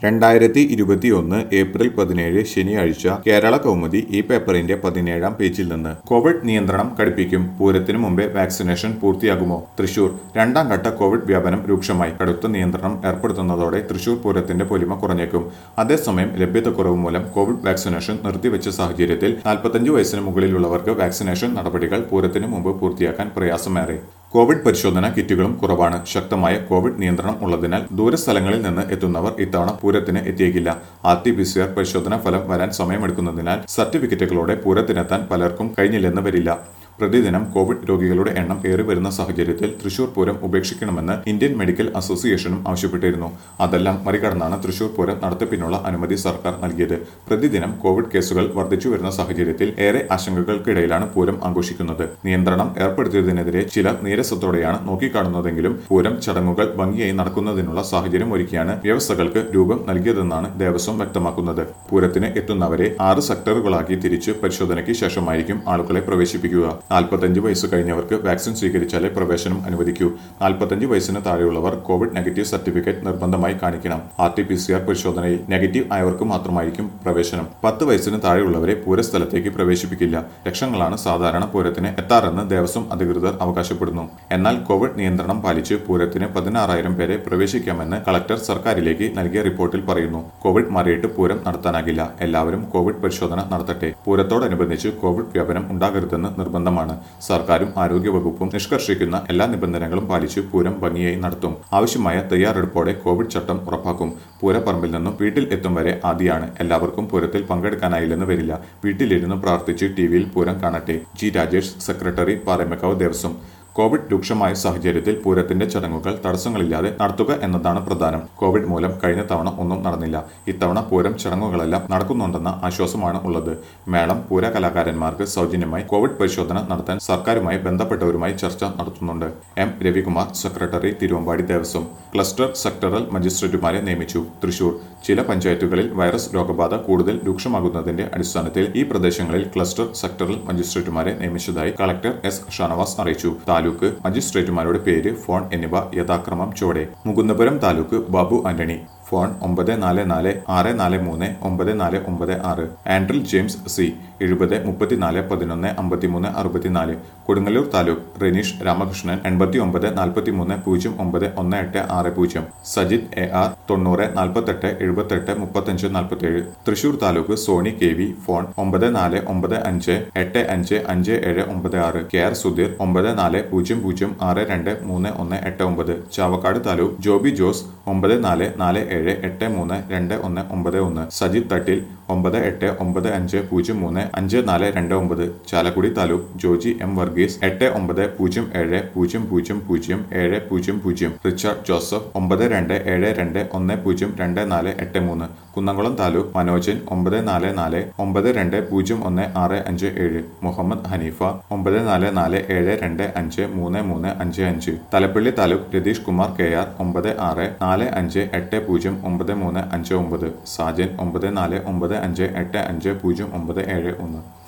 രണ്ടായിരത്തി ഇരുപത്തിയൊന്ന് ഏപ്രിൽ പതിനേഴ് ശനിയാഴ്ച കേരള കൗമുദി ഈ പേപ്പറിന്റെ പതിനേഴാം പേജിൽ നിന്ന് കോവിഡ് നിയന്ത്രണം കടുപ്പിക്കും പൂരത്തിനു മുമ്പേ വാക്സിനേഷൻ പൂർത്തിയാകുമോ തൃശൂർ രണ്ടാം ഘട്ട കോവിഡ് വ്യാപനം രൂക്ഷമായി കടുത്ത നിയന്ത്രണം ഏർപ്പെടുത്തുന്നതോടെ തൃശൂർ പൂരത്തിന്റെ പൊലിമ കുറഞ്ഞേക്കും അതേസമയം ലഭ്യതക്കുറവ് മൂലം കോവിഡ് വാക്സിനേഷൻ നിർത്തിവെച്ച സാഹചര്യത്തിൽ നാൽപ്പത്തഞ്ച് വയസ്സിന് മുകളിലുള്ളവർക്ക് വാക്സിനേഷൻ നടപടികൾ പൂരത്തിനു മുമ്പ് പൂർത്തിയാക്കാൻ പ്രയാസമേറെ കോവിഡ് പരിശോധന കിറ്റുകളും കുറവാണ് ശക്തമായ കോവിഡ് നിയന്ത്രണം ഉള്ളതിനാൽ ദൂരസ്ഥലങ്ങളിൽ നിന്ന് എത്തുന്നവർ ഇത്തവണ പൂരത്തിന് എത്തിയേക്കില്ല R T P C R പരിശോധനാ ഫലം വരാൻ സമയമെടുക്കുന്നതിനാൽ സർട്ടിഫിക്കറ്റുകളോടെ പൂരത്തിനെത്താൻ പലർക്കും കഴിഞ്ഞില്ലെന്ന് വരില്ല പ്രതിദിനം കോവിഡ് രോഗികളുടെ എണ്ണം ഏറി വരുന്ന സാഹചര്യത്തിൽ തൃശൂർ പൂരം ഉപേക്ഷിക്കണമെന്ന് ഇന്ത്യൻ മെഡിക്കൽ അസോസിയേഷനും ആവശ്യപ്പെട്ടിരുന്നു അതെല്ലാം മറികടന്നാണ് തൃശൂർ പൂരം നടത്തിപ്പിനുള്ള അനുമതി സർക്കാർ നൽകിയത് പ്രതിദിനം കോവിഡ് കേസുകൾ വർദ്ധിച്ചു വരുന്ന സാഹചര്യത്തിൽ ഏറെ ആശങ്കകൾക്കിടയിലാണ് പൂരം ആഘോഷിക്കുന്നത് നിയന്ത്രണം ഏർപ്പെടുത്തിയതിനെതിരെ ചിലർ നീരസത്തോടെയാണ് നോക്കിക്കാണുന്നതെങ്കിലും പൂരം ചടങ്ങുകൾ ഭംഗിയായി നടക്കുന്നതിനുള്ള സാഹചര്യം ഒരുക്കിയാണ് വ്യവസ്ഥകൾക്ക് രൂപം നൽകിയതെന്നാണ് ദേവസ്വം വ്യക്തമാക്കുന്നത് പൂരത്തിന് എത്തുന്നവരെ ആറ് സെക്ടറുകളാക്കി തിരിച്ച് പരിശോധനയ്ക്ക് ശേഷമായിരിക്കും ആളുകളെ പ്രവേശിപ്പിക്കുക നാൽപ്പത്തഞ്ച് വയസ്സ് കഴിഞ്ഞവർക്ക് വാക്സിൻ സ്വീകരിച്ചാലേ പ്രവേശനം അനുവദിക്കൂ നാൽപ്പത്തഞ്ച് വയസ്സിന് താഴെയുള്ളവർ കോവിഡ് നെഗറ്റീവ് സർട്ടിഫിക്കറ്റ് നിർബന്ധമായി കാണിക്കണം R T P C R പരിശോധനയിൽ നെഗറ്റീവ് ആയവർക്ക് മാത്രമായിരിക്കും പ്രവേശനം പത്ത് വയസ്സിന് താഴെയുള്ളവരെ പൂരസ്ഥലത്തേക്ക് പ്രവേശിപ്പിക്കില്ല ലക്ഷങ്ങളാണ് സാധാരണ പൂരത്തിന് എത്താറെന്ന് ദേവസ്വം അധികൃതർ അവകാശപ്പെടുന്നു എന്നാൽ കോവിഡ് നിയന്ത്രണം പാലിച്ച് പൂരത്തിന് പതിനാറായിരം പേരെ പ്രവേശിക്കാമെന്ന് കളക്ടർ സർക്കാരിലേക്ക് നൽകിയ റിപ്പോർട്ടിൽ പറയുന്നു കോവിഡ് മാറിയിട്ട് പൂരം നടത്താനാകില്ല എല്ലാവരും കോവിഡ് പരിശോധന നടത്തട്ടെ പൂരത്തോടനുബന്ധിച്ച് കോവിഡ് വ്യാപനം ഉണ്ടാകരുതെന്ന് നിർബന്ധമാണ് സർക്കാരും ആരോഗ്യവകുപ്പും നിഷ്കർഷിക്കുന്ന എല്ലാ നിബന്ധനകളും പാലിച്ച് പൂരം ഭംഗിയായി നടത്തും ആവശ്യമായ തയ്യാറെടുപ്പോടെ കോവിഡ് ചട്ടം ഉറപ്പാക്കും പൂരപ്പറമ്പിൽ നിന്നും വീട്ടിൽ എത്തും വരെ ആദ്യമാണ് എല്ലാവർക്കും പൂരത്തിൽ പങ്കെടുക്കാനായില്ലെന്ന് വരില്ല വീട്ടിലിരുന്ന് പ്രാർത്ഥിച്ച് ടി വിയിൽ പൂരം കാണട്ടെ G Rajesh secretary Paramekkavu Devaswom Covid രൂക്ഷമായ സാഹചര്യത്തിൽ പൂരത്തിന്റെ ചടങ്ങുകൾ തടസ്സങ്ങളില്ലാതെ നടത്തുക എന്നതാണ് പ്രധാനം കോവിഡ് മൂലം കഴിഞ്ഞ തവണ ഒന്നും നടന്നില്ല ഇത്തവണ പൂരം ചടങ്ങുകളെല്ലാം നടക്കുന്നുണ്ടെന്ന ആശ്വാസമാണ് ഉള്ളത് മേളം പൂര കലാകാരന്മാർക്ക് സൗജന്യമായി കോവിഡ് പരിശോധന നടത്താൻ സർക്കാരുമായി ബന്ധപ്പെട്ടവരുമായി ചർച്ച നടത്തുന്നുണ്ട് M Ravikumar secretary Thiruvambadi Devaswom cluster sectoral മജിസ്ട്രേറ്റുമാരെ നിയമിച്ചു തൃശൂർ ചില പഞ്ചായത്തുകളിൽ വൈറസ് രോഗബാധ കൂടുതൽ രൂക്ഷമാകുന്നതിന്റെ അടിസ്ഥാനത്തിൽ ഈ പ്രദേശങ്ങളിൽ ക്ലസ്റ്റർ സെക്ടറൽ മജിസ്ട്രേറ്റുമാരെ നിയമിച്ചതായി കളക്ടർ എസ് ഷാനവാസ് അറിയിച്ചു താലൂക്ക് മജിസ്ട്രേറ്റുമാരുടെ പേര് ഫോൺ എന്നിവ യഥാക്രമം ചുവടെ മുകുന്ദപുരം താലൂക്ക് ബാബു ആന്റണി ഫോൺ ഒമ്പത് നാല് നാല് ആറ് നാല് മൂന്ന് ഒമ്പത് നാല് ഒമ്പത് ആറ് ആൻഡ്രിൽ ജെയിംസ് സി എഴുപത് മുപ്പത്തിനാല് പതിനൊന്ന് അമ്പത്തിമൂന്ന് അറുപത്തിനാല് കൊടുങ്ങല്ലൂർ താലൂക്ക് റെനീഷ് രാമകൃഷ്ണൻ എൺപത്തി ഒമ്പത് നാൽപ്പത്തി മൂന്ന് പൂജ്യം ഒമ്പത് ഒന്ന് എട്ട് ആറ് പൂജ്യം സജിത് എ ആർ തൊണ്ണൂറ് നാൽപ്പത്തെട്ട് എഴുപത്തെട്ട് മുപ്പത്തഞ്ച് നാൽപ്പത്തേഴ് Thrissur taluk Soni K V phone ഒമ്പത് നാല് ഒമ്പത് അഞ്ച് എട്ട് അഞ്ച് അഞ്ച് ഏഴ് ഒമ്പത് ആറ് കെ ആർ സുധീർ ഒമ്പത് നാല് പൂജ്യം പൂജ്യം ആറ് രണ്ട് മൂന്ന് ഒന്ന് എട്ട് ഒമ്പത് ചാവക്കാട് താലൂക്ക് ജോബി ജോസ് ഒമ്പത് നാല് നാല് ഏഴ് എട്ട് മൂന്ന് രണ്ട് ഒന്ന് ഒമ്പത് ഒന്ന് സജിത് തട്ടിൽ ഒമ്പത് എട്ട് ഒമ്പത് അഞ്ച് പൂജ്യം മൂന്ന് അഞ്ച് നാല് രണ്ട് ഒമ്പത് ചാലക്കുടി താലൂക്ക് ജോജി എം വർഗീസ് എട്ട് ഒമ്പത് പൂജ്യം ഏഴ് പൂജ്യം പൂജ്യം പൂജ്യം ഏഴ് പൂജ്യം പൂജ്യം റിച്ചാർഡ് ജോസഫ് ഒമ്പത് രണ്ട് ഏഴ് രണ്ട് ഒന്ന് പൂജ്യം രണ്ട് നാല് എട്ട് മൂന്ന് കുന്നംകുളം താലൂക്ക് മനോജൻ ഒമ്പത് നാല് നാല് ഒമ്പത് രണ്ട് പൂജ്യം ഒന്ന് ആറ് അഞ്ച് ഏഴ് മുഹമ്മദ് ഹനീഫ ഒമ്പത് നാല് നാല് ഏഴ് രണ്ട് അഞ്ച് മൂന്ന് മൂന്ന് അഞ്ച് അഞ്ച് തലപ്പള്ളി താലൂക്ക് രതീഷ് കുമാർ കെ ആർ ഒമ്പത് ആറ് നാല് അഞ്ച് എട്ട് പൂജ്യം ഒമ്പത് മൂന്ന് അഞ്ച് ഒമ്പത് സാജൻ ഒമ്പത് നാല് ഒമ്പത് അഞ്ച് എട്ട് അഞ്ച് പൂജ്യം ഒമ്പത് ഏഴ് ഒന്ന്